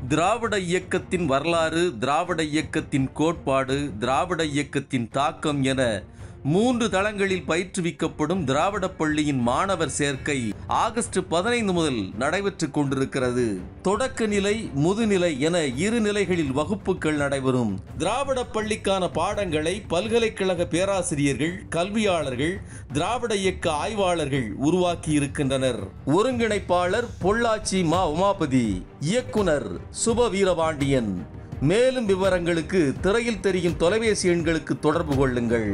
திராவிட இயக்கத்தின் வரலாறு திராவிட இயக்கத்தின் கோட்பாடு திராவிட இயக்கத்தின் தாக்கம் என மூன்று தளங்களில் பயிற்றுவிக்கப்படும் திராவிட பள்ளியின் மாணவர் சேர்க்கை ஆகஸ்ட் பதினைந்து முதல் நடைபெற்றுக் கொண்டிருக்கிறது தொடக்க நிலை முதுநிலை என இரு நிலைகளில் வகுப்புகள் நடைபெறும் திராவிட பள்ளிக்கான பாடங்களை பல்கலைக்கழக பேராசிரியர்கள் கல்வியாளர்கள் திராவிட இயக்க ஆய்வாளர்கள் உருவாக்கி இருக்கின்றனர் ஒருங்கிணைப்பாளர் பொள்ளாச்சி மா உமாபதி இயக்குனர் சுப வீரபாண்டியன் மேலும் விவரங்களுக்கு திரையில் தெரியும் தொலைபேசி எண்களுக்கு தொடர்பு கொள்ளுங்கள்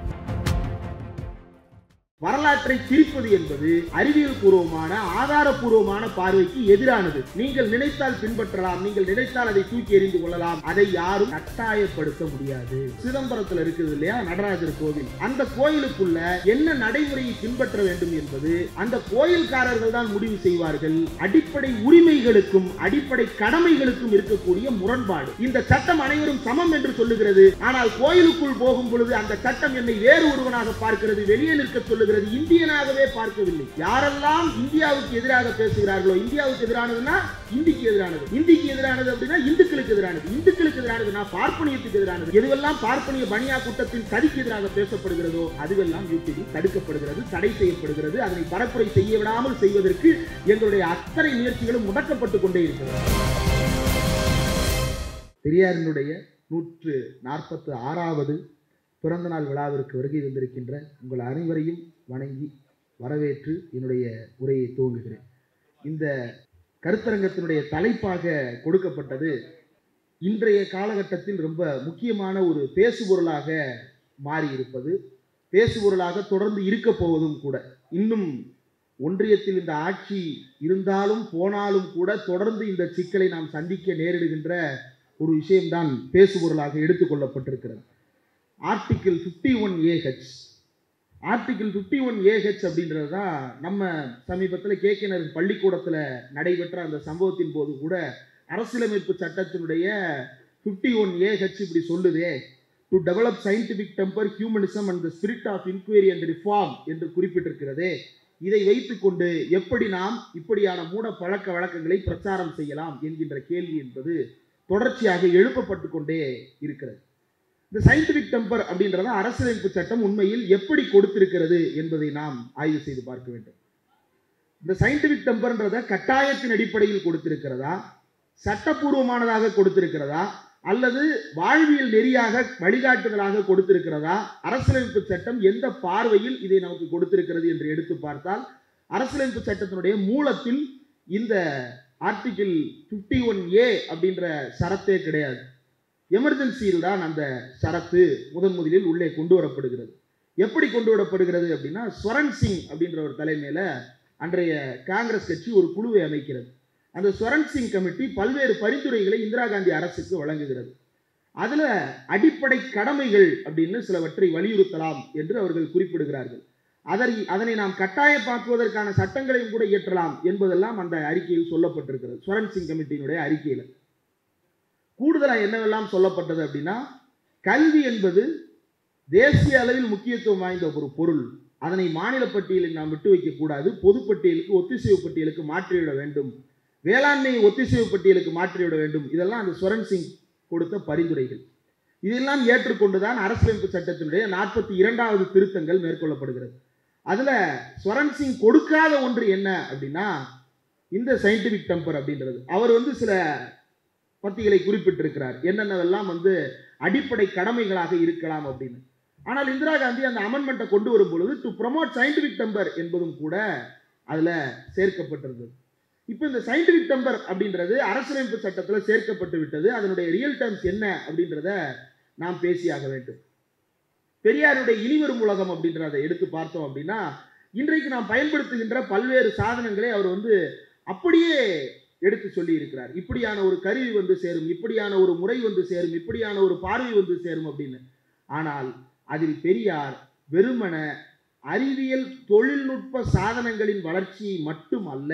வரலாற்றை திரிப்பது என்பது அறிவியல் பூர்வமான ஆதாரபூர்வமான பார்வைக்கு எதிரானது நீங்கள் நினைத்தால் பின்பற்றலாம் நீங்கள் நினைத்தால் அதை தூக்கி எறிந்து கொள்ளலாம் அதை யாரும் கட்டாயப்படுத்த முடியாது சிதம்பரத்தில் இருக்குது இல்லையா நடராஜர் கோவில் அந்த கோயிலுக்குள்ள என்ன நடைமுறையை பின்பற்ற வேண்டும் என்பது அந்த கோயில்காரர்கள் தான் முடிவு செய்வார்கள் அடிப்படை உரிமைகளுக்கும் அடிப்படை கடமைகளுக்கும் இருக்கக்கூடிய முரண்பாடு இந்த சட்டம் அனைவரும் சமம் என்று சொல்லுகிறது ஆனால் கோயிலுக்குள் போகும் பொழுது அந்த சட்டம் என்னை வேறு ஒருவனாக பார்க்கிறது வெளியே நிற்க சொல்லுகிறது இந்தியனாகவே பார்க்கவில்லை யாரெல்லாம் இந்தியாவுக்கு எதிராக பேசுகிறார்களோ இந்தியாவுக்கு எதிரானதுன்னா இந்திக்கு எதிரானது இந்திக்கு எதிரானது அப்படின்னா இந்துக்களுக்கு எதிரானது இந்துக்களுக்கு எதிரானதுன்னா பார்ப்பனியத்துக்கு எதிரானது எதுவெல்லாம் பார்ப்பனிய பனியா கூட்டத்தின் சதிக்கு எதிராக பேசப்படுகிறதோ அதுவெல்லாம் யூடியூபில் தடுக்கப்படுகிறது தடை செய்யப்படுகிறது அதனை பரப்புரை செய்ய விடாமல் செய்வதற்கு எங்களுடைய அத்தனை முயற்சிகளும் முடக்கப்பட்டு கொண்டே இருக்கிறது பெரியாரினுடைய நூற்று நாற்பத்து ஆறாவது பிறந்தநாள் விழாவிற்கு வருகை வந்திருக்கின்ற உங்கள் அனைவரையும் வணங்கி வரவேற்று என்னுடைய உரையை துவங்குகிறேன் இந்த கருத்தரங்கத்தினுடைய தலைப்பாக கொடுக்கப்பட்டது இன்றைய காலகட்டத்தில் ரொம்ப முக்கியமான ஒரு பேசுபொருளாக மாறி இருப்பது பேசுபொருளாக தொடர்ந்து இருக்க போவதும் கூட இன்னும் ஒன்றியத்தில் இந்த ஆட்சி இருந்தாலும் போனாலும் கூட தொடர்ந்து இந்த சிக்கலை நாம் சந்திக்க நேரிடுகின்ற ஒரு விஷயம்தான் பேசுபொருளாக எடுத்துக்கொள்ளப்பட்டிருக்கிறது article fifty one A H article fifty one A H அப்படின்றது தான் நம்ம சமீபத்தில் கேக்கினர் பள்ளிக்கூடத்தில் நடைபெற்ற அந்த சம்பவத்தின் போது கூட அரசியலமைப்பு சட்டத்தினுடைய ஃபிஃப்டி ஒன் ஏஹெச் இப்படி சொல்லுதே to develop scientific temper humanism and the spirit of inquiry and reform என்று குறிப்பிட்டிருக்கிறதே இதை வைத்துக்கொண்டு எப்படி நாம் இப்படியான மூட பழக்க வழக்கங்களை பிரச்சாரம் செய்யலாம் என்கின்ற கேள்வி என்பது தொடர்ச்சியாக எழுப்பப்பட்டு கொண்டே இருக்கிறது இந்த சயின்டிபிக் டெம்பர் அப்படின்றத அரசியலமைப்பு சட்டம் உண்மையில் எப்படி கொடுத்திருக்கிறது என்பதை நாம் ஆய்வு செய்து பார்க்க வேண்டும் இந்த சயின்டிபிக் டெம்பர்ன்றத கட்டாயத்தின் அடிப்படையில் கொடுத்திருக்கிறதா சட்டப்பூர்வமானதாக கொடுத்திருக்கிறதா அல்லது வாழ்வியல் நெறியாக வழிகாட்டுதலாக கொடுத்திருக்கிறதா அரசியலமைப்பு சட்டம் எந்த பார்வையில் இதை நமக்கு கொடுத்திருக்கிறது என்று எடுத்து பார்த்தால் அரசியலமைப்பு சட்டத்தினுடைய மூலத்தில் இந்த ஆர்டிகிள் ஃபிஃப்டி ஒன் ஏ அப்படின்ற சரத்தே கிடையாது எமர்ஜென்சியில் தான் அந்த சரத்து முதன் முதலில் உள்ளே கொண்டு வரப்படுகிறது எப்படி கொண்டு வரப்படுகிறது அப்படின்னா ஸ்வரன் சிங் அப்படின்ற ஒரு தலைமையில் அன்றைய காங்கிரஸ் கட்சி ஒரு குழுவை அமைக்கிறது அந்த ஸ்வரன் சிங் கமிட்டி பல்வேறு பரிந்துரைகளை இந்திரா காந்தி அரசுக்கு வழங்குகிறது அதில் அடிப்படை கடமைகள் அப்படின்னு சிலவற்றை வலியுறுத்தலாம் என்று அவர்கள் குறிப்பிடுகிறார்கள் அதை அதனை நாம் கட்டாயப்பாக்குவதற்கான சட்டங்களையும் கூட இயற்றலாம் என்பதெல்லாம் அந்த அறிக்கையில் சொல்லப்பட்டிருக்கிறது ஸ்வரன் சிங் கமிட்டியினுடைய அறிக்கையில் கூடுதலாக என்னவெல்லாம் சொல்லப்பட்டது அப்படின்னா கல்வி என்பது தேசிய அளவில் முக்கியத்துவம் வாய்ந்த ஒரு பொருள் அதனை மாநில பட்டியலில் நாம் விட்டு வைக்கக்கூடாது பொதுப்பட்டியலுக்கு ஒத்திசைவு பட்டியலுக்கு மாற்றிவிட வேண்டும் வேளாண்மையை ஒத்திசைவு பட்டியலுக்கு மாற்றிவிட வேண்டும் இதெல்லாம் அந்த ஸ்வரன் சிங் கொடுத்த பரிந்துரைகள் இதெல்லாம் ஏற்றுக்கொண்டுதான் அரசியலமைப்பு சட்டத்தினுடைய நாற்பத்தி இரண்டாவது திருத்தங்கள் மேற்கொள்ளப்படுகிறது அதில் ஸ்வரன் சிங் கொடுக்காத ஒன்று என்ன அப்படின்னா இந்த சயின்டிபிக் டெம்பர் அப்படின்றது அவர் வந்து சில பத்திகளை குறிப்பிட்டிருக்கிறார் என்னென்னவெல்லாம் வந்து அடிப்படை கடமைகளாக இருக்கலாம் அப்படின்னு ஆனால் இந்திரா காந்தி அந்த அமெண்ட்மெண்ட்டை கொண்டு வரும் பொழுது டு ப்ரொமோட் சயின்டிபிக் டெம்பர் என்பதும் கூட அதில் சேர்க்கப்பட்டிருந்தது இப்போ இந்த சயின்டிபிக் டெம்பர் அப்படின்றது அரசியலமைப்பு சட்டத்தில் சேர்க்கப்பட்டு விட்டது அதனுடைய ரியல் டேர்ம்ஸ் என்ன அப்படின்றத நாம் பேசியாக வேண்டும் பெரியாருடைய இனிவரும் உலகம் அப்படின்றத எடுத்து பார்த்தோம் அப்படின்னா இன்றைக்கு நாம் பயன்படுத்துகின்ற பல்வேறு சாதனங்களை அவர் வந்து அப்படியே எடுத்து சொல்லி இருக்கிறார் இப்படியான ஒரு கருவி வந்து சேரும் இப்படியான ஒரு முறை வந்து சேரும் இப்படியான ஒரு பார்வை வந்து சேரும் அப்படின்னு ஆனால் அதில் பெரியார் வெறுமன அறிவியல் தொழில்நுட்ப சாதனங்களின் வளர்ச்சியை மட்டும் அல்ல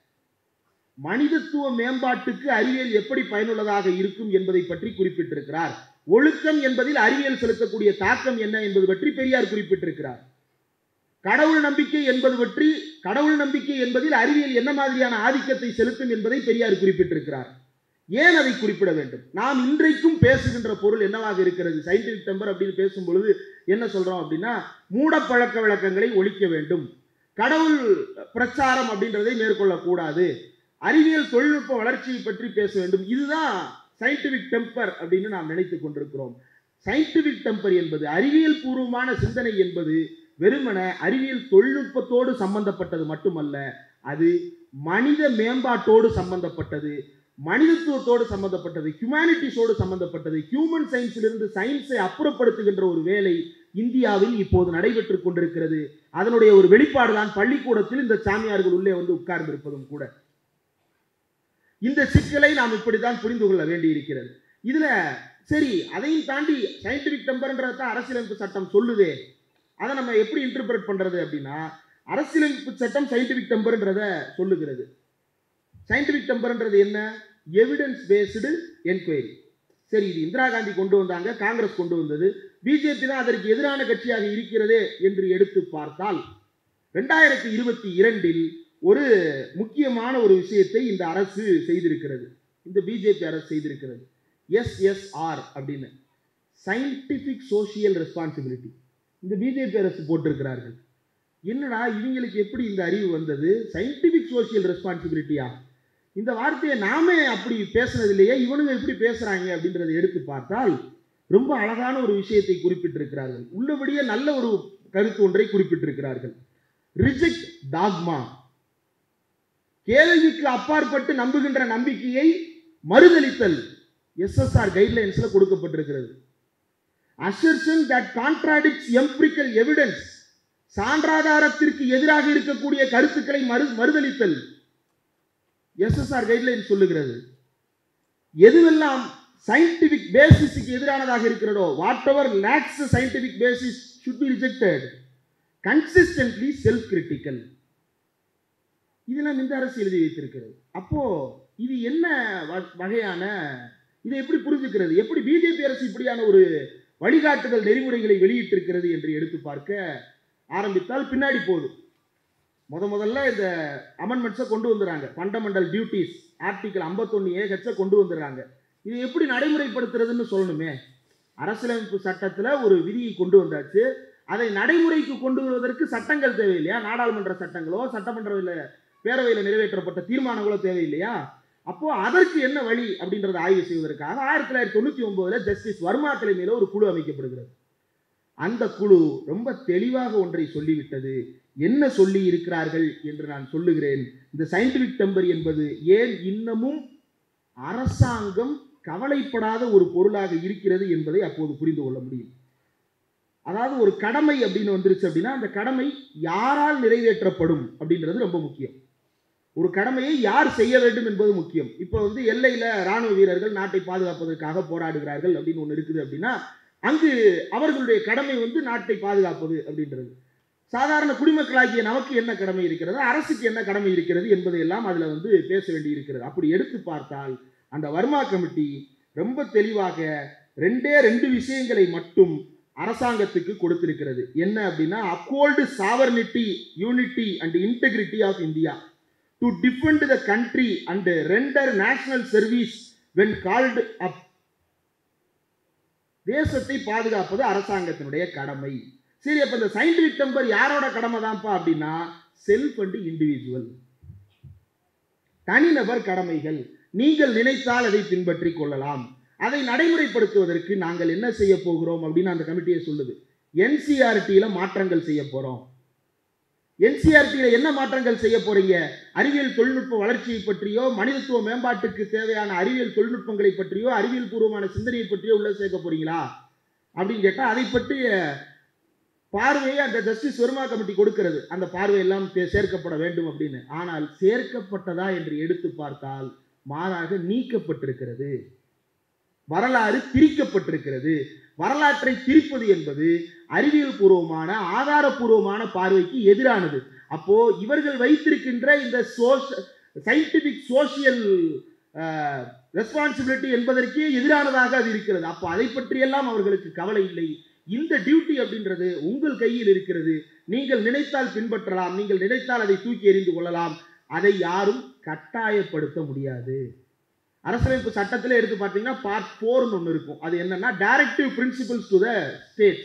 மனிதத்துவ மேம்பாட்டுக்கு அறிவியல் எப்படி பயனுள்ளதாக இருக்கும் என்பதை பற்றி குறிப்பிட்டிருக்கிறார் ஒழுக்கம் என்பதில் அறிவியல் செலுத்தக்கூடிய தாக்கம் என்ன என்பது பற்றி பெரியார் குறிப்பிட்டிருக்கிறார் கடவுள் நம்பிக்கை என்பது பற்றி கடவுள் நம்பிக்கை என்பதில் அறிவியல் என்ன மாதிரியான ஆதிக்கத்தை செலுத்தும் என்பதை பெரியார் குறிப்பிட்டிருக்கிறார் ஏன் அதை குறிப்பிட வேண்டும் நாம் இன்றைக்கும் பேசுகின்ற பொருள் என்னவாக இருக்கிறது சயின்டிபிக் டெம்பர் அப்படின்னு பேசும் பொழுது என்ன சொல்றோம் அப்படின்னா மூட பழக்க வழக்கங்களை ஒழிக்க வேண்டும் கடவுள் பிரச்சாரம் அப்படின்றதை மேற்கொள்ளக்கூடாது அறிவியல் தொழில்நுட்ப வளர்ச்சியை பற்றி பேச வேண்டும் இதுதான் சயின்டிபிக் டெம்பர் அப்படின்னு நாம் நினைத்துக் கொண்டிருக்கிறோம் சயின்டிபிக் டெம்பர் என்பது அறிவியல் பூர்வமான சிந்தனை என்பது வெறுமன அறிவியல் தொழில்நுட்பத்தோடு சம்பந்தப்பட்டது மட்டுமல்ல அது மனித மேம்பாட்டோடு சம்பந்தப்பட்டது மனிதத்துவத்தோடு சம்பந்தப்பட்டது ஹியூமானிட்டிஸோடு சம்பந்தப்பட்டது ஹியூமன் சயின்ஸிலிருந்து சயின்ஸை அப்புறப்படுத்துகின்ற ஒரு வேலை இந்தியாவில் இப்போது நடைபெற்றுக் கொண்டிருக்கிறது அதனுடைய ஒரு வெளிப்பாடு தான் பள்ளிக்கூடத்தில் இந்த சாமியார்கள் உள்ளே வந்து உட்கார்ந்து இருப்பதும் கூட இந்த சிக்கலை நாம் இப்படித்தான் புரிந்து கொள்ள வேண்டியிருக்கிறது இதுல சரி அதையும் தாண்டி சயின்டிபிக் டெம்பர்ன்றதை தான் அரசியலமைப்பு சட்டம் சொல்லுதே அதை நம்ம எப்படி இன்டர்பிரட் பண்றது அப்படின்னா அரசியலமைப்பு சட்டம் சயின்டிபிக் டெம்பர்ன்றத சொல்லுகிறது சயின்டிபிக் டெம்பர்ன்றது என்ன எவிடன்ஸ் பேஸ்டு என்கொயரி சரி இது இந்திரா காந்தி கொண்டு வந்தாங்க காங்கிரஸ் கொண்டு வந்தது பிஜேபி தான் அதற்கு எதிரான கட்சியாக இருக்கிறதே என்று எடுத்து பார்த்தால் ரெண்டாயிரத்தி இருபத்தி இரண்டில் ஒரு முக்கியமான ஒரு விஷயத்தை இந்த அரசு செய்திருக்கிறது இந்த பிஜேபி அரசு செய்திருக்கிறது எஸ்எஸ்ஆர் அப்படின்னு சயின்டிஃபிக் சோஷியல் ரெஸ்பான்சிபிலிட்டி இந்த பிஜேபி அரசு போட்டிருக்கிறார்கள் என்னடா இவங்களுக்கு எப்படி இந்த அறிவு வந்தது சயின்டிஃபிக் சோஷியல் ரெஸ்பான்சிபிலிட்டியா இந்த வார்த்தையை நாமே அப்படி பேசுனது இல்லையே இவனுங்க எப்படி பேசுறாங்க அப்படின்றத எடுத்து பார்த்தால் ரொம்ப அழகான ஒரு விஷயத்தை குறிப்பிட்டிருக்கிறார்கள் உள்ளபடியே நல்ல ஒரு கருத்து ஒன்றை குறிப்பிட்டிருக்கிறார்கள் ரிஜெக்ட் டாக்மா கேள்விக்கு அப்பாற்பட்டு நம்புகின்ற நம்பிக்கையை மறுதளித்தல் எஸ்எஸ்ஆர் கைட்லைன்ஸ்ல கொடுக்கப்பட்டிருக்கிறது assertion that contradicts empirical evidence சான்றாதாரத்திற்கு எதிராக இருக்கக்கூடிய கருத்துக்களை மறு மறுதளித்தல் எஸ்எஸ்ஆர் கைட்லைன் சொல்லுகிறது எதுவெல்லாம் சயின்டிபிக் பேசிஸுக்கு எதிரானதாக இருக்கிறதோ whatever lacks scientific basis should be rejected consistently self critical இதெல்லாம் இந்த அரசு எழுதி வைத்திருக்கிறது அப்போ இது என்ன வ- வகையான இதை எப்படி புரிஞ்சுக்கிறது எப்படி பிஜேபி அரசு இப்படியான ஒரு வழிகாட்டுதல் நெறிமுறைகளை வெளியிட்டிருக்கிறது என்று எடுத்து பார்க்க ஆரம்பித்தால் பின்னாடி போகுது முத முதல்ல இந்த அமெண்ட்மெண்ட்ஸை கொண்டு வந்துடுறாங்க ஃபண்டமெண்டல் டியூட்டிஸ் ஆர்டிகல் 51 ஏ ஹெச்சை கொண்டு வந்துடுறாங்க இது எப்படி நடைமுறைப்படுத்துறதுன்னு சொல்லணுமே அரசியலமைப்பு சட்டத்தில் ஒரு விதியை கொண்டு வந்தாச்சு அதை நடைமுறைக்கு கொண்டு வருவதற்கு சட்டங்கள் தேவையில்லையா நாடாளுமன்ற சட்டங்களோ சட்டமன்றத்தில் பேரவையில் நிறைவேற்றப்பட்ட தீர்மானங்களோ தேவையில்லையா அப்போ அதற்கு என்ன வழி அப்படின்றத ஆய்வு செய்வதற்காக ஆயிரத்தி தொள்ளாயிரத்தி தொண்ணூற்றி ஒன்பதுல ஜஸ்டிஸ் வர்மா தலைமையில் ஒரு குழு அமைக்கப்படுகிறது அந்த குழு ரொம்ப தெளிவாக ஒன்றை சொல்லிவிட்டது என்ன சொல்லி இருக்கிறார்கள் என்று நான் சொல்லுகிறேன் இந்த சயின்டிபிக் டெம்பர் என்பது ஏன் இன்னமும் அரசாங்கம் கவலைப்படாத ஒரு பொருளாக இருக்கிறது என்பதை அப்போது புரிந்து கொள்ள முடியும் அதாவது ஒரு கடமை அப்படின்னு வந்துருச்சு அப்படின்னா அந்த கடமை யாரால் நிறைவேற்றப்படும் அப்படின்றது ரொம்ப முக்கியம் ஒரு கடமையை யார் செய்ய வேண்டும் என்பது முக்கியம் இப்போ வந்து எல்லையில் ராணுவ வீரர்கள் நாட்டை பாதுகாப்பதற்காக போராடுகிறார்கள் அப்படின்னு ஒன்று இருக்குது அப்படின்னா அங்கு அவர்களுடைய கடமை வந்து நாட்டை பாதுகாப்பது அப்படின்றது சாதாரண குடிமக்களாகிய நமக்கு என்ன கடமை இருக்கிறது அரசுக்கு என்ன கடமை இருக்கிறது என்பதையெல்லாம் அதில் வந்து பேச வேண்டி இருக்கிறது அப்படி எடுத்து பார்த்தால் அந்த வர்மா கமிட்டி ரொம்ப தெளிவாக ரெண்டே ரெண்டு விஷயங்களை மட்டும் அரசாங்கத்துக்கு கொடுத்திருக்கிறது என்ன அப்படின்னா uphold sovereignty unity and integrity of India to defend the country and render national service when called up தேசத்தை பாதுகாப்பது அரசாங்கத்தினுடைய கடமை சரி அப்ப இந்த சயின்டிபிக் டெம்பர் யாரோட கடமை தான்ப்பா அப்படின்னா செல்ஃப் அண்ட் இண்டிவிஜுவல் தனிநபர் கடமைகள் நீங்கள் நினைத்தால் அதை பின்பற்றிக் கொள்ளலாம் அதை நடைமுறைப்படுத்துவதற்கு நாங்கள் என்ன செய்ய போகிறோம் அப்படின்னு அந்த கமிட்டியை சொல்லுது என்சிஆர்டியில மாற்றங்கள் செய்ய போறோம் என்சிஆர்டியில என்ன மாற்றங்கள் செய்ய போறீங்க அறிவியல் தொழில்நுட்ப வளர்ச்சியை பற்றியோ மனிதத்துவ மேம்பாட்டுக்கு தேவையான அறிவியல் தொழில்நுட்பங்களை பற்றியோ அறிவியல் பூர்வமான சிந்தனையை பற்றியோ உள்ள சேர்க்க போறீங்களா அப்படின்னு கேட்டா அதை பற்றிய பார்வையை அந்த ஜஸ்டிஸ் வர்மா கமிட்டி கொடுக்கிறது அந்த பார்வையெல்லாம் தே- சேர்க்கப்பட வேண்டும் அப்படின்னு ஆனால் சேர்க்கப்பட்டதா என்று எடுத்து பார்த்தால் மாறாக நீக்கப்பட்டிருக்கிறது வரலாறு திரிக்கப்பட்டிருக்கிறது வரலாற்றை திரிப்பது என்பது அறிவியல் பூர்வமான ஆதாரபூர்வமான பார்வைக்கு எதிரானது அப்போ இவர்கள் வைத்திருக்கின்ற இந்த சயின்டிபிக் சோசியல் ரெஸ்பான்சிபிலிட்டி என்பதற்கே எதிரானதாக அது இருக்கிறது அப்போ அதை பற்றியெல்லாம் அவர்களுக்கு கவலை இல்லை இந்த டியூட்டி அப்படின்றது உங்கள் கையில் இருக்கிறது நீங்கள் நினைத்தால் பின்பற்றலாம் நீங்கள் நினைத்தால் அதை தூக்கி எறிந்து கொள்ளலாம் அதை யாரும் கட்டாயப்படுத்த முடியாது அரசியலமைப்பு சட்டத்திலே எடுத்து பார்த்தீங்கன்னா பார்ட் ஃபோர்னு ஒன்று இருக்கும் அது என்னன்னா directive principles to the states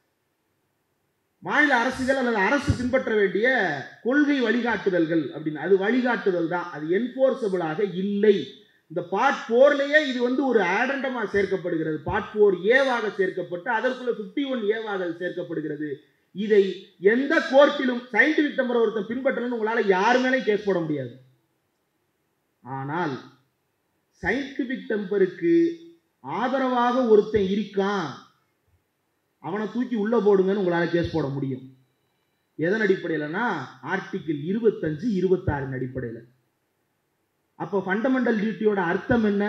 மாநில அரசுகள் அல்லது அரசு பின்பற்ற வேண்டிய கொள்கை வழிகாட்டுதல்கள் அப்படின்னு அது வழிகாட்டுதல் தான் அது என்போர்சபிளாக இல்லை இந்த பார்ட் ஃபோர்லேயே இது வந்து ஒரு ஆடண்டமாக சேர்க்கப்படுகிறது பார்ட் ஃபோர் ஏவாக சேர்க்கப்பட்டு அதற்குள்ள ஃபிஃப்டி ஒன் ஏவாக சேர்க்கப்படுகிறது இதை எந்த கோர்ட்டிலும் சயின்டிபிக் டெம்பரை ஒருத்தன் பின்பற்றணும்னு உங்களால் யாரு மேலேயும் கேஸ் போட முடியாது ஆனால் சயின்டிபிக் டெம்பருக்கு ஆதரவாக ஒருத்தன் இருக்கான் அவனை தூக்கி உள்ள போடுங்கன்னு உங்களால் கேஸ் போட முடியும் எதன் அடிப்படையிலனா ஆர்டிகிள் இருபத்தஞ்சு இருபத்தாறின் அடிப்படையில் அப்போ ஃபண்டமெண்டல் டியூட்டியோட அர்த்தம் என்ன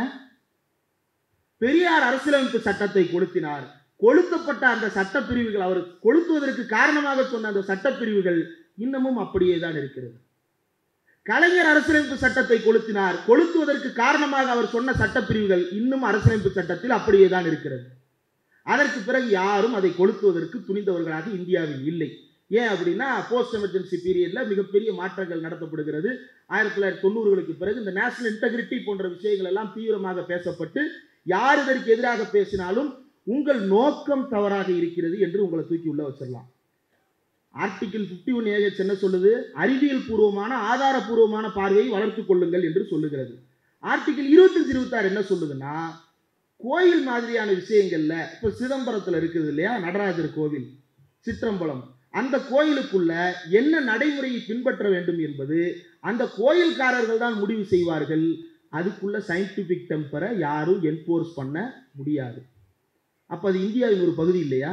பெரியார் அரசியலமைப்பு சட்டத்தை கொளுத்தினார் கொளுத்தப்பட்ட அந்த சட்டப்பிரிவுகள் அவர் கொளுத்துவதற்கு காரணமாக சொன்ன அந்த சட்டப்பிரிவுகள் இன்னமும் அப்படியே தான் இருக்கிறது கலைஞர் அரசியலமைப்பு சட்டத்தை கொளுத்தினார் கொளுத்துவதற்கு காரணமாக அவர் சொன்ன சட்டப்பிரிவுகள் இன்னும் அரசியலமைப்பு சட்டத்தில் அப்படியே தான் இருக்கிறது அதற்கு பிறகு யாரும் அதை கொளுத்துவதற்கு துணிந்தவர்களாக இந்தியாவில் இல்லை ஏன் அப்படின்னா போஸ்ட் எமர்ஜென்சி பீரியட்ல மிகப்பெரிய மாற்றங்கள் நடத்தப்படுகிறது ஆயிரத்தி தொள்ளாயிரத்தி தொண்ணூறுகளுக்கு பிறகு இந்த நேஷனல் இன்டெகிரிட்டி போன்ற விஷயங்கள் எல்லாம் தீவிரமாக பேசப்பட்டு யார் இதற்கு எதிராக பேசினாலும் உங்கள் நோக்கம் தவறாக இருக்கிறது என்று உங்களை தூக்கி உள்ள வச்சிடலாம் ஆர்டிகிள் பிப்டி ஒன் ஏஹெச் என்ன சொல்லுது அறிவியல் பூர்வமான ஆதாரபூர்வமான பார்வையை வளர்த்துக் கொள்ளுங்கள் என்று சொல்லுகிறது ஆர்டிகிள் இருபத்தஞ்சு இருபத்தாறு என்ன சொல்லுதுன்னா கோயில் மாதிரியான விஷயங்கள்ல இப்போ சிதம்பரத்தில் இருக்குது இல்லையா நடராஜர் கோவில் சிற்றம்பலம் அந்த கோயிலுக்குள்ள என்ன நடைமுறையை பின்பற்ற வேண்டும் என்பது அந்த கோயில்காரர்கள் தான் முடிவு செய்வார்கள் அதுக்குள்ள சயின்டிபிக் டெம்பரை யாரும் என்போர்ஸ் பண்ண முடியாது அப்ப அது இந்தியாவின் ஒரு பகுதி இல்லையா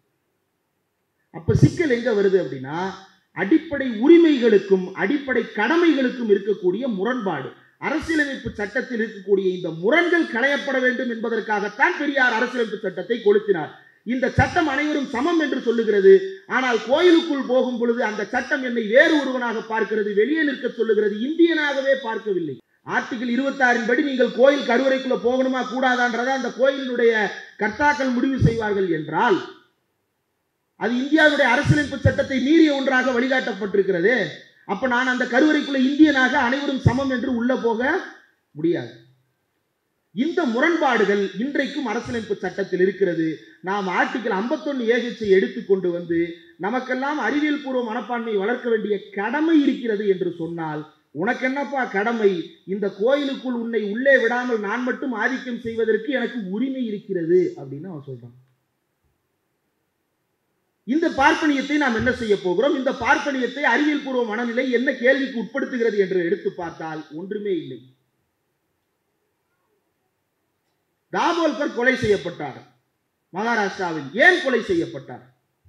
அப்ப சிக்கல் எங்க வருது அப்படின்னா அடிப்படை உரிமைகளுக்கும் அடிப்படை கடமைகளுக்கும் இருக்கக்கூடிய முரண்பாடு அரசியலமைப்பு சட்டத்தில் இருக்கக்கூடிய இந்த முரண்கள் களையப்பட வேண்டும் என்பதற்காகத்தான் பெரியார் அரசியலமைப்பு சட்டத்தை கொளுத்தினார் இந்த சட்டம் அனைவரும் சமம் என்று சொல்லுகிறது ஆனால் கோயிலுக்குள் போகும் பொழுது அந்த சட்டம் என்னை வேறு ஒருவனாக பார்க்கிறது வெளியே நிற்க சொல்லுகிறது இந்தியனாகவே பார்க்கவில்லை ஆர்டிகிள் இருபத்தாறின் படி நீங்கள் கோயில் கருவறைக்குள்ள போகணுமா கூடாதான்றதை அந்த கோயிலினுடைய கர்த்தாக்கள் முடிவு செய்வார்கள் என்றால் அது இந்தியாவுடைய அரசியலமைப்பு சட்டத்தை மீறிய ஒன்றாக வழிகாட்டப்பட்டிருக்கிறது அப்ப நான் அந்த கருவறைக்குள்ள இந்தியனாக அனைவரும் சமம் என்று உள்ள போக முடியாது இந்த முரண்பாடுகள் இன்றைக்கும் அரசியலமைப்பு சட்டத்தில் இருக்கிறது நாம் ஆர்டிகிள் 51 ஏகச்சை எடுத்துக்கொண்டு வந்து நமக்கெல்லாம் அறிவியல் பூர்வ மனப்பான்மையை வளர்க்க வேண்டிய கடமை இருக்கிறது என்று சொன்னால் உனக்கு என்னப்பா கடமை இந்த கோயிலுக்குள் உன்னை உள்ளே விடாமல் நான் மட்டும் ஆதிக்கம் செய்வதற்கு எனக்கு உரிமை இருக்கிறது அப்படின்னு அவன் சொல்றான் இந்த பார்ப்பனியத்தை நாம் என்ன செய்ய போகிறோம் இந்த பார்ப்பனியத்தை அறிவியல் பூர்வ மனநிலை என்ன கேள்விக்கு உட்படுத்துகிறது என்று எடுத்து பார்த்தால் ஒன்றுமே இல்லை தாபோல்கர் கொலை செய்யப்பட்டார் மகாராஷ்டிராவில் ஏன் கொலை செய்யப்பட்டார்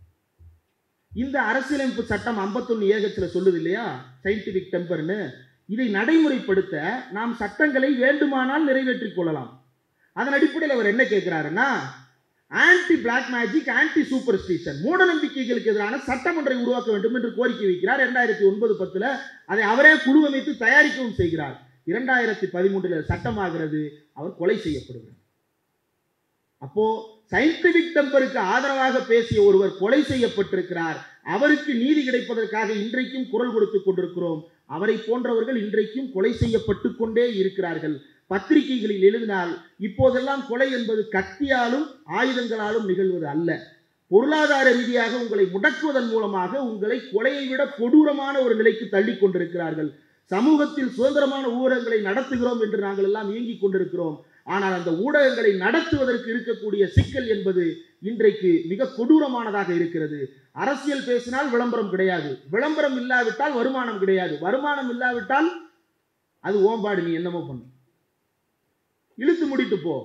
இந்த அரசியலமைப்பு சட்டம் 51 ஏகத்தில் சொல்லுது இல்லையா சயின்டிபிக் டெம்பர்னு இதை நடைமுறைப்படுத்த நாம் சட்டங்களை வேண்டுமானால் நிறைவேற்றிக் கொள்ளலாம் அதன் அடிப்படையில் அவர் என்ன கேட்கிறாருன்னா anti black magic anti superstition மூட நம்பிக்கைகளுக்கு எதிரான சட்டமன்றை உருவாக்க வேண்டும் என்று கோரிக்கை வைக்கிறார் இரண்டாயிரத்தி ஒன்பது பத்துல அதை அவரே குழுவமைத்து தயாரிக்கவும் செய்கிறார் இரண்டாயிரத்தி பதிமூன்றுல சட்டமாகிறது அவர் கொலை செய்யப்படுகிறார் அப்போ சயின்டிபிக் டெம்பருக்கு ஆதரவாக பேசிய ஒருவர் கொலை செய்யப்பட்டிருக்கிறார் அவருக்கு நீதி கிடைப்பதற்காக இன்றைக்கும் குரல் கொடுத்துக் கொண்டிருக்கிறோம் அவரை போன்றவர்கள் இன்றைக்கும் கொலை செய்யப்பட்டு கொண்டே இருக்கிறார்கள் பத்திரிகைகளில் எழுதினால் இப்போதெல்லாம் கொலை என்பது கத்தியாலும் ஆயுதங்களாலும் நிகழ்வது அல்ல பொருளாதார ரீதியாக உங்களை முடக்குவதன் மூலமாக உங்களை கொலையை விட கொடூரமான ஒரு நிலைக்கு தள்ளி கொண்டிருக்கிறார்கள் சமூகத்தில் சுதந்திரமான ஊடகங்களை நடத்துகிறோம் என்று நாங்கள் எல்லாம் இயங்கிக் கொண்டிருக்கிறோம் ஆனால் அந்த ஊடகங்களை நடத்துவதற்கு இருக்கக்கூடிய சிக்கல் என்பது இன்றைக்கு மிக கொடூரமானதாக இருக்கிறது அரசியல் பேசினால் விளம்பரம் கிடையாது விளம்பரம் இல்லாவிட்டால் வருமானம் கிடையாது வருமானம் இல்லாவிட்டால் அது ஓம்பாடு நீ என்னமோ பண்ணு இழுத்து முடிட்டு போ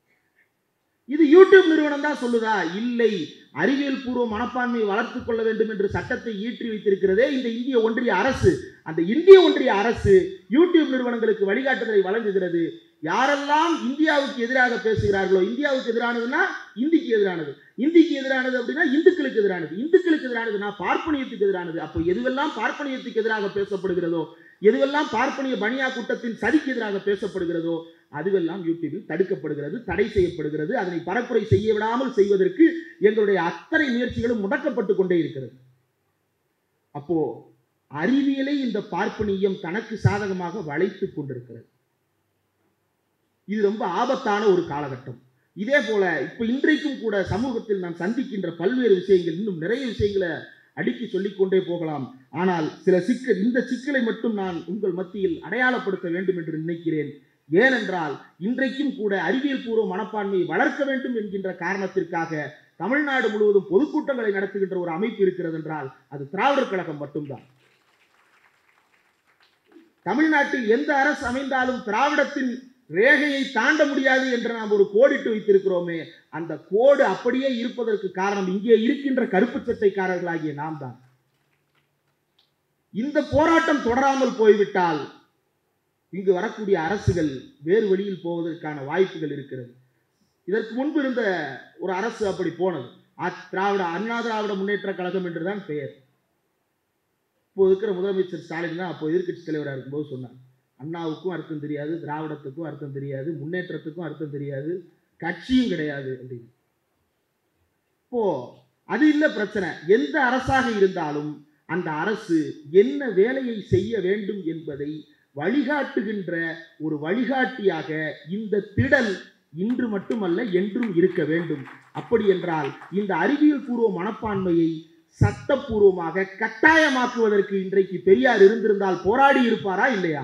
இது யூடியூப் நிறுவனம் தான் சொல்லுதா இல்லை அறிவியல் பூர்வ மனப்பான்மையை வளர்த்துக் கொள்ள வேண்டும் என்று சட்டத்தை இயற்றி வைத்திருக்கிறதே இந்த இந்திய ஒன்றிய அரசு அந்த இந்திய ஒன்றிய அரசு யூடியூப் நிறுவனங்களுக்கு வழிகாட்டுதலை வழங்குகிறது யாரெல்லாம் இந்தியாவுக்கு எதிராக பேசுகிறார்களோ இந்தியாவுக்கு எதிரானதுன்னா இந்திக்கு எதிரானது இந்திக்கு எதிரானது அப்படின்னா இந்துக்களுக்கு எதிரானது இந்துக்களுக்கு எதிரானதுன்னா பார்ப்பனியத்துக்கு எதிரானது அப்போ எதுவெல்லாம் பார்ப்பனியத்துக்கு எதிராக பேசப்படுகிறதோ எதுவெல்லாம் பார்ப்பனிய பனியா கூட்டத்தின் சதிக்கு எதிராக பேசப்படுகிறதோ அதுவெல்லாம் யூடியூபில் தடுக்கப்படுகிறது தடை செய்யப்படுகிறது அதனை பரப்புரை செய்ய விடாமல் செய்வதற்கு எங்களுடைய அத்தனை முயற்சிகளும் முடக்கப்பட்டு கொண்டே இருக்கிறது அப்போ அறிவியலை இந்த பார்ப்பனியம் தனக்கு சாதகமாக வளைத்துக் கொண்டிருக்கிறது இது ரொம்ப ஆபத்தான ஒரு காலகட்டம் இதே போல இப்ப இன்றைக்கும் கூட சமூகத்தில் நாம் சந்திக்கின்ற பல்வேறு விஷயங்கள் இன்னும் நிறைய விஷயங்களை அடுக்கி சொல்லிக்கொண்டே போகலாம் ஆனால் சில சிக்கல் இந்த சிக்கலை மட்டும் நான் உங்கள் மத்தியில் அடையாளப்படுத்த வேண்டும் என்று நினைக்கிறேன் ஏனென்றால் இன்றைக்கும் கூட அறிவியல் பூர்வ மனப்பான்மையை வளர்க்க வேண்டும் என்கின்ற காரணத்திற்காக தமிழ்நாடு முழுவதும் பொதுக்கூட்டங்களை நடத்துகின்ற ஒரு அமைப்பு இருக்கிறது என்றால் அது திராவிடர் கழகம் மட்டும்தான் தமிழ்நாட்டில் எந்த அரசு அமைந்தாலும் திராவிடத்தின் ரேகையை தாண்ட முடியாது என்று நாம் ஒரு கோடிட்டு வைத்திருக்கிறோமே அந்த கோடு அப்படியே இருப்பதற்கு காரணம் இங்கே இருக்கின்ற கருப்பு சட்டைக்காரர்களாகிய நாம் தான் இந்த போராட்டம் தொடராமல் போய்விட்டால் இங்கு வரக்கூடிய அரசுகள் வேறு வழியில் போவதற்கான வாய்ப்புகள் இருக்கிறது இதற்கு முன்பு இருந்த ஒரு அரசு அப்படி போனது அ- திராவிட அண்ணா திராவிட முன்னேற்ற கழகம் என்றுதான் பெயர் இப்போ இருக்கிற முதலமைச்சர் ஸ்டாலின் தான் அப்போ எதிர்க்கட்சி தலைவராக இருக்கும்போது சொன்னார் அண்ணாவுக்கும் அர்த்தம் தெரியாது திராவிடத்துக்கும் அர்த்தம் தெரியாது முன்னேற்றத்துக்கும் அர்த்தம் தெரியாது கட்சியும் கிடையாது அப்படின்னு இப்போ அது இல்லை பிரச்சனை எந்த அரசாக இருந்தாலும் அந்த அரசு என்ன வேலையை செய்ய வேண்டும் என்பதை வழிகாட்டுகின்ற ஒரு வழிகாட்டியாக இந்த திடல் இன்று மட்டுமல்ல என்றும் இருக்க வேண்டும் அப்படி என்றால் இந்த அறிவியல் பூர்வ மனப்பான்மையை சட்டப்பூர்வமாக கட்டாயமாக்குவதற்கு இன்றைக்கு பெரியார் இருந்திருந்தால் போராடி இருப்பாரா இல்லையா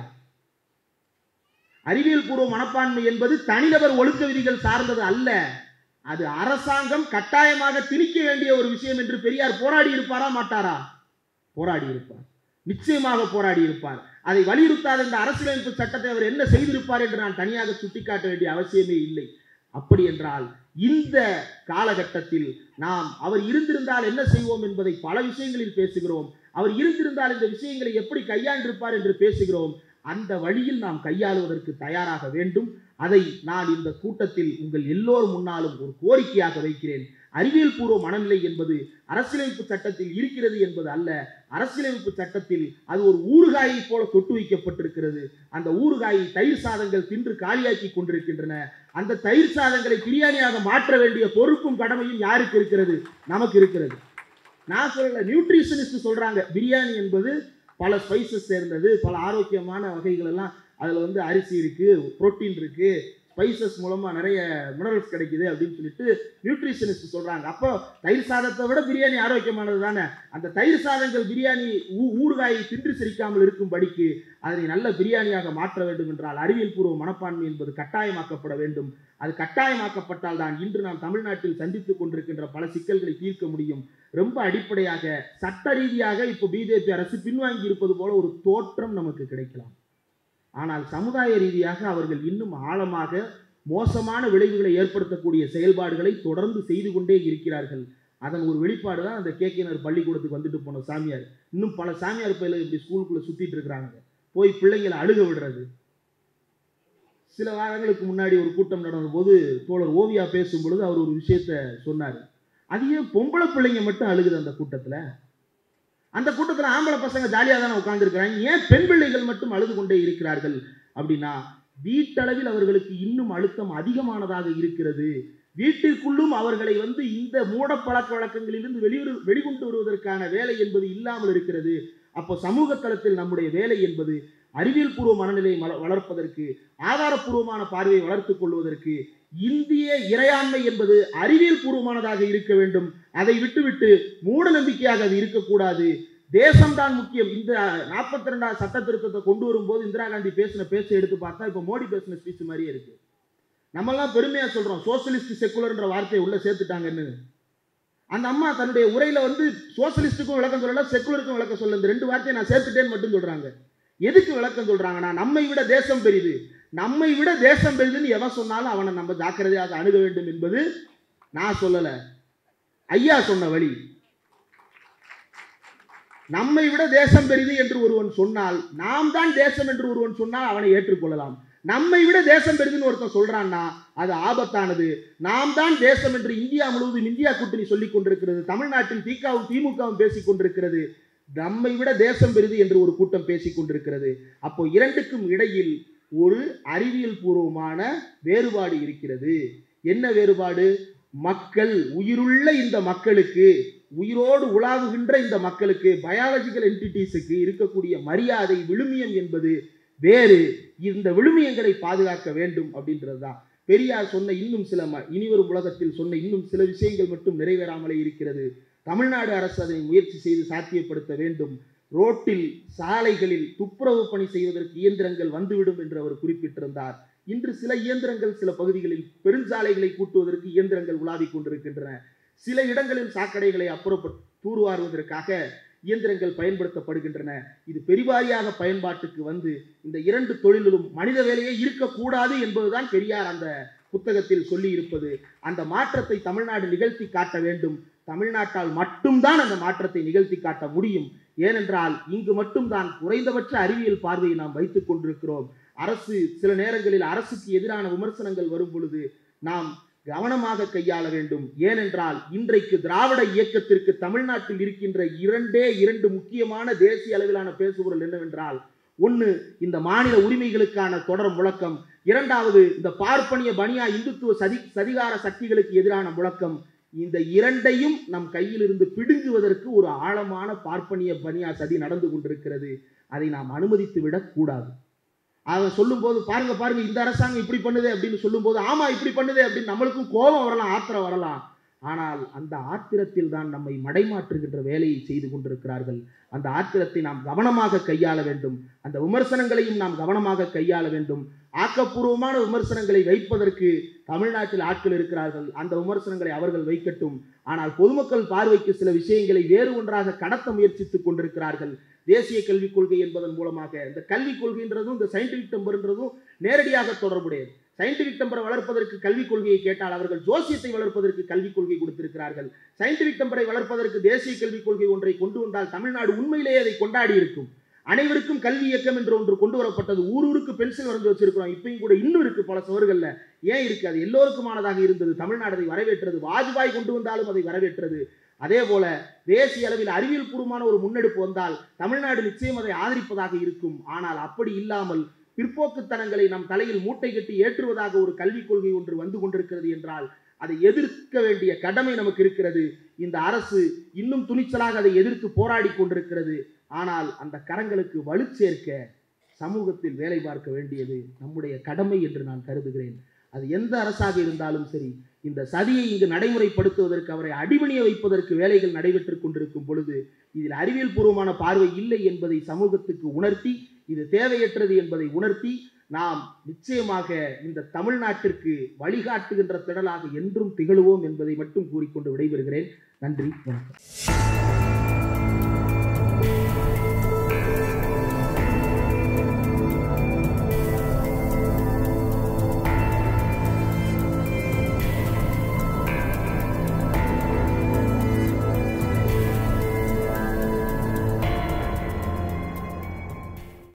அறிவியல் பூர்வ மனப்பான்மை என்பது தனிநபர் ஒழுக்க விதிகள் சார்ந்தது அல்ல அது அரசாங்கம் கட்டாயமாக திணிக்க வேண்டிய ஒரு விஷயம் என்று பெரியார் போராடி இருப்பாரா மாட்டாரா போராடி இருப்பார் நிச்சயமாக போராடி இருப்பார் அதை வலியுறுத்தாத இந்த அரசியலமைப்பு சட்டத்தை அவர் என்ன செய்திருப்பார் என்று நான் தனியாக சுட்டிக்காட்ட வேண்டிய அவசியமே இல்லை அப்படி என்றால் இந்த காலகட்டத்தில் நாம் அவர் இருந்திருந்தால் என்ன செய்வோம் என்பதை பல விஷயங்களில் பேசுகிறோம் அவர் இருந்திருந்தால் இந்த விஷயங்களை எப்படி கையாண்டிருப்பார் என்று பேசுகிறோம் அந்த வழியில் நாம் கையாளுவதற்கு தயாராக வேண்டும் அதை நான் இந்த கூட்டத்தில் உங்கள் எல்லோர் முன்னாலும் ஒரு கோரிக்கையாக வைக்கிறேன் அறிவியல் பூர்வ மனநிலை என்பது அரசியலமைப்பு சட்டத்தில் இருக்கிறது என்பது அல்ல அரசியலமைப்பு சட்டத்தில் அது ஒரு ஊறுகாயை போல தொட்டு வைக்கப்பட்டிருக்கிறது அந்த ஊறுகாயை தயிர் சாதங்கள் தின்று காலியாக்கி கொண்டிருக்கின்றன அந்த தயிர் சாதங்களை பிரியாணியாக மாற்ற வேண்டிய பொறுப்பும் கடமையும் யாருக்கு இருக்கிறது நமக்கு இருக்கிறது நான் சொல்லல நியூட்ரிஷனிஸ்ட் சொல்றாங்க பிரியாணி என்பது பல ஸ்பைசஸ் சேர்ந்தது பல ஆரோக்கியமான வகைகள் எல்லாம் அதில் வந்து அரிசி இருக்கு புரோட்டீன் இருக்கு ஸ்பைசஸ் மூலமா நிறைய மினரல்ஸ் கிடைக்குது அப்படின்னு சொல்லிட்டு நியூட்ரிஷனிஸ்ட் சொல்றாங்க அப்போ தயிர் சாதத்தை விட பிரியாணி ஆரோக்கியமானது தானே அந்த தயிர் சாதங்கள் பிரியாணி ஊ- ஊறுகாயை தின்று சிரிக்காமல் இருக்கும்படிக்கு அதனை நல்ல பிரியாணியாக மாற்ற வேண்டும் என்றால் அறிவியல் பூர்வ மனப்பான்மை என்பது கட்டாயமாக்கப்பட வேண்டும் அது கட்டாயமாக்கப்பட்டால் தான் இன்று நாம் தமிழ்நாட்டில் சந்தித்துக் கொண்டிருக்கின்ற பல சிக்கல்களை தீர்க்க முடியும் ரொம்ப அடிப்படையாக சட்ட ரீதியாக இப்போ பிஜேபி அரசு பின்வாங்கி இருப்பது போல ஒரு தோற்றம் நமக்கு கிடைக்கலாம் ஆனால் சமுதாய ரீதியாக அவர்கள் இன்னும் ஆழமாக மோசமான விளைவுகளை ஏற்படுத்தக்கூடிய செயல்பாடுகளை தொடர்ந்து செய்து கொண்டே இருக்கிறார்கள் அதன் ஒரு வெளிப்பாடு தான் அந்த கேகேனர் பள்ளிக்கூடத்துக்கு வந்துட்டு போன சாமியார் இன்னும் பல சாமியார் பயில இப்படி ஸ்கூலுக்குள்ள சுத்திட்டு இருக்கிறாங்க போய் பிள்ளைங்களை அழுக விடுறது சில வாரங்களுக்கு முன்னாடி ஒரு கூட்டம் நடந்தபோது தோழர் ஓவியா பேசும் பொழுது அவர் ஒரு விஷயத்த சொன்னார் அது ஏன் பொம்பளை பிள்ளைங்க மட்டும் அழுகுது அந்த கூட்டத்துல அந்த கூட்டத்துல ஆம்பளை பசங்க ஜாலியாக தானே உட்கார்ந்துருக்கிறாங்க ஏன் பெண் பிள்ளைகள் மட்டும் அழுது கொண்டே இருக்கிறார்கள் அப்படின்னா வீட்டளவில் அவர்களுக்கு இன்னும் அழுத்தம் அதிகமானதாக இருக்கிறது வீட்டிற்குள்ளும் அவர்களை வந்து இந்த மூட பழக்க வழக்கங்களிலிருந்து வெளியுறு வெளிக்கொண்டு வருவதற்கான வேலை என்பது இல்லாமல் இருக்கிறது அப்போ சமூக தளத்தில் நம்முடைய வேலை என்பது அறிவியல் பூர்வ மனநிலையை வள- வளர்ப்பதற்கு ஆதாரப்பூர்வமான பார்வையை வளர்த்துக் கொள்வதற்கு இந்திய இறையாண்மை என்பது அறிவியல் பூர்வமானதாக இருக்க வேண்டும் அதை விட்டுவிட்டு மூட நம்பிக்கையாக அது இருக்கக்கூடாது தேசம்தான் முக்கியம் இந்த நாற்பத்தி ரெண்டாவது சட்ட திருத்தத்தை கொண்டு வரும்போது இந்திரா காந்தி பேசின பேச்சை எடுத்து பார்த்தா இப்போ மோடி பேசின ஸ்பீச் மாதிரியே இருக்கு நம்மெல்லாம் பெருமையா சொல்றோம் சோசியலிஸ்ட் செக்குலர்ன்ற வார்த்தையை உள்ள சேர்த்துட்டாங்கன்னு அந்த அம்மா தன்னுடைய உரையில வந்து சோசியலிஸ்டுக்கும் விளக்கம் சொல்லல செக்குலருக்கும் விளக்கம் சொல்ல இந்த ரெண்டு வார்த்தையை நான் சேர்த்துட்டேன்னு மட்டும் சொல்றாங்க எதுக்கு விளக்கம் சொல்றாங்கன்னா நம்மை விட தேசம் பெரிது நம்மை விட தேசம் பெரிதுன்னு எவன் சொன்னாலும் அவனை நம்ம ஜாக்கிரதையாக அணுக வேண்டும் என்பது நான் சொல்லல ஐயா சொன்ன வழி நம்மை விட தேசம் பெரிது என்று ஒருவன் சொன்னால் நாம் தான் தேசம் என்று ஒருவன் சொன்னால் அவனை ஏற்றுக்கொள்ளலாம் நம்மை விட தேசம் பெரிதுன்னு ஒருத்தன் சொல்றான்னா அது ஆபத்தானது நாம் தான் தேசம் என்று இந்தியா முழுவதும் இந்தியா கூட்டணி சொல்லிக் கொண்டிருக்கிறது தமிழ்நாட்டில் திகாவும் திமுகவும் பேசிக் கொண்டிருக்கிறது நம்மை விட தேசம் பெரிது என்று ஒரு கூட்டம் பேசிக் கொண்டிருக்கிறது அப்போ இரண்டுக்கும் இடையில் ஒரு அறிவியல் பூர்வமான வேறுபாடு இருக்கிறது என்ன வேறுபாடு மக்கள் உயிருள்ள இந்த மக்களுக்கு உயிரோடு உலாவுகின்ற இந்த மக்களுக்கு பயாலஜிக்கல் என்டிட்டிஸுக்கு இருக்கக்கூடிய மரியாதை விழுமியம் என்பது வேறு இந்த விழுமியங்களை பாதுகாக்க வேண்டும் அப்படின்றது தான் பெரியார் சொன்ன இன்னும் சில ம- இனிவரும் உலகத்தில் சொன்ன இன்னும் சில விஷயங்கள் மட்டும் நிறைவேறாமலே இருக்கிறது தமிழ்நாடு அரசு அதனை முயற்சி செய்து சாத்தியப்படுத்த வேண்டும் ரோட்டில் சாலைகளில் துப்புரவு பணி செய்வதற்கு இயந்திரங்கள் வந்துவிடும் என்று அவர் குறிப்பிட்டிருந்தார் இன்று சில இயந்திரங்கள் சில பகுதிகளில் பெருஞ்சாலைகளை கூட்டுவதற்கு இயந்திரங்கள் உலாவிக் கொண்டிருக்கின்றன சில இடங்களில் சாக்கடைகளை அப்புறப்பட் தூர்வாருவதற்காக இயந்திரங்கள் பயன்படுத்தப்படுகின்றன இது பெரிவாரியாக பயன்பாட்டுக்கு வந்து இந்த இரண்டு தொழிலிலும் மனித வேலையே இருக்கக்கூடாது என்பதுதான் பெரியார் அந்த புத்தகத்தில் சொல்லி இருப்பது அந்த மாற்றத்தை தமிழ்நாடு நிகழ்த்தி காட்ட வேண்டும் தமிழ்நாட்டால் மட்டும்தான் அந்த மாற்றத்தை நிகழ்த்தி காட்ட முடியும் ஏனென்றால் இங்கு மட்டும்தான் குறைந்தபட்ச அறிவியல் பார்வையை நாம் வைத்துக் கொண்டிருக்கிறோம் அரசு சில நேரங்களில் அரசுக்கு எதிரான விமர்சனங்கள் வரும் பொழுது நாம் கவனமாக கையாள வேண்டும் ஏனென்றால் இன்றைக்கு திராவிட இயக்கத்திற்கு தமிழ்நாட்டில் இருக்கின்ற இரண்டே இரண்டு முக்கியமான தேசிய அளவிலான பேசுபொருள் என்னவென்றால் ஒன்று இந்த மாநில உரிமைகளுக்கான தொடர் முழக்கம் இரண்டாவது இந்த பார்ப்பனிய பனியா இந்துத்துவ சதி சதிகார சக்திகளுக்கு எதிரான முழக்கம் இந்த இரண்டையும் நம் கையில் இருந்து பிடுங்குவதற்கு ஒரு ஆழமான பார்ப்பனிய பனியா சதி நடந்து கொண்டிருக்கிறது அதை நாம் அனுமதித்து விடக் கூடாது அவன் சொல்லும்போது பாருங்க பாருங்க இந்த அரசாங்கம் இப்படி பண்ணுது அப்படின்னு சொல்லும்போது ஆமா இப்படி பண்ணுது அப்படின்னு நம்மளுக்கும் கோபம் வரலாம் ஆத்திரம் வரலாம் ஆனால் அந்த ஆத்திரத்தில் தான் நம்மை மடைமாற்றுகின்ற வேலையை செய்து கொண்டிருக்கிறார்கள் அந்த ஆத்திரத்தை நாம் கவனமாக கையாள வேண்டும் அந்த விமர்சனங்களையும் நாம் கவனமாக கையாள வேண்டும் ஆக்கப்பூர்வமான விமர்சனங்களை வைப்பதற்கு தமிழ்நாட்டில் ஆட்கள் இருக்கிறார்கள் அந்த விமர்சனங்களை அவர்கள் வைக்கட்டும் ஆனால் பொதுமக்கள் பார்வைக்கு சில விஷயங்களை வேறு ஒன்றாக கடத்த முயற்சித்துக் கொண்டிருக்கிறார்கள் தேசிய கல்விக் கொள்கை என்பதன் மூலமாக இந்த கல்விக் கொள்கைன்றதும் இந்த சயின்டிபிக் டெம்பர்ன்றதும் நேரடியாக தொடர்புடையது சயின்டிபிக் டெம்பரை வளர்ப்பதற்கு கல்விக் கொள்கையை கேட்டால் அவர்கள் ஜோசியத்தை வளர்ப்பதற்கு கல்விக் கொள்கை கொடுத்திருக்கிறார்கள் சயின்டிபிக் டெம்பரை வளர்ப்பதற்கு தேசிய கல்விக் கொள்கை ஒன்றை கொண்டு வந்தால் தமிழ்நாடு உண்மையிலேயே அதை கொண்டாடி இருக்கும் அனைவருக்கும் கல்வி இயக்கம் என்று ஒன்று கொண்டு வரப்பட்டது ஊர் ஊருக்கு பென்சில் வரைஞ்சு வச்சிருக்கிறோம் இப்பயும் கூட இன்னும் இருக்கு பல சுவர்கள்ல ஏன் இருக்கு அது எல்லோருக்குமானதாக இருந்தது தமிழ்நாடு அதை வரவேற்றது வாஜ்பாய் கொண்டு வந்தாலும் அதை வரவேற்றது அதே போல தேசிய அளவில் அறிவியல் பூர்வமான ஒரு முன்னெடுப்பு வந்தால் தமிழ்நாடு நிச்சயம் அதை ஆதரிப்பதாக இருக்கும் ஆனால் அப்படி இல்லாமல் பிற்போக்குத்தனங்களை நம் தலையில் மூட்டை கட்டி ஏற்றுவதாக ஒரு கல்விக் கொள்கை ஒன்று வந்து கொண்டிருக்கிறது என்றால் அதை எதிர்க்க வேண்டிய கடமை நமக்கு இருக்கிறது இந்த அரசு இன்னும் துணிச்சலாக அதை எதிர்த்து போராடி கொண்டிருக்கிறது ஆனால் அந்த கரங்களுக்கு வலு சேர்க்க சமூகத்தில் வேலை பார்க்க வேண்டியது நம்முடைய கடமை என்று நான் கருதுகிறேன் அது எந்த அரசாக இருந்தாலும் சரி இந்த சதியை இங்கு நடைமுறைப்படுத்துவதற்கு அவரை அடிபணிய வைப்பதற்கு வேலைகள் நடைபெற்றுக் கொண்டிருக்கும் பொழுது இதில் அறிவியல் பூர்வமான பார்வை இல்லை என்பதை சமூகத்துக்கு உணர்த்தி இது தேவையற்றது என்பதை உணர்த்தி நாம் நிச்சயமாக இந்த தமிழ்நாட்டிற்கு வழிகாட்டுகின்ற திடலாக என்றும் திகழுவோம் என்பதை மட்டும் கூறிக்கொண்டு விடைபெறுகிறேன் நன்றி வணக்கம்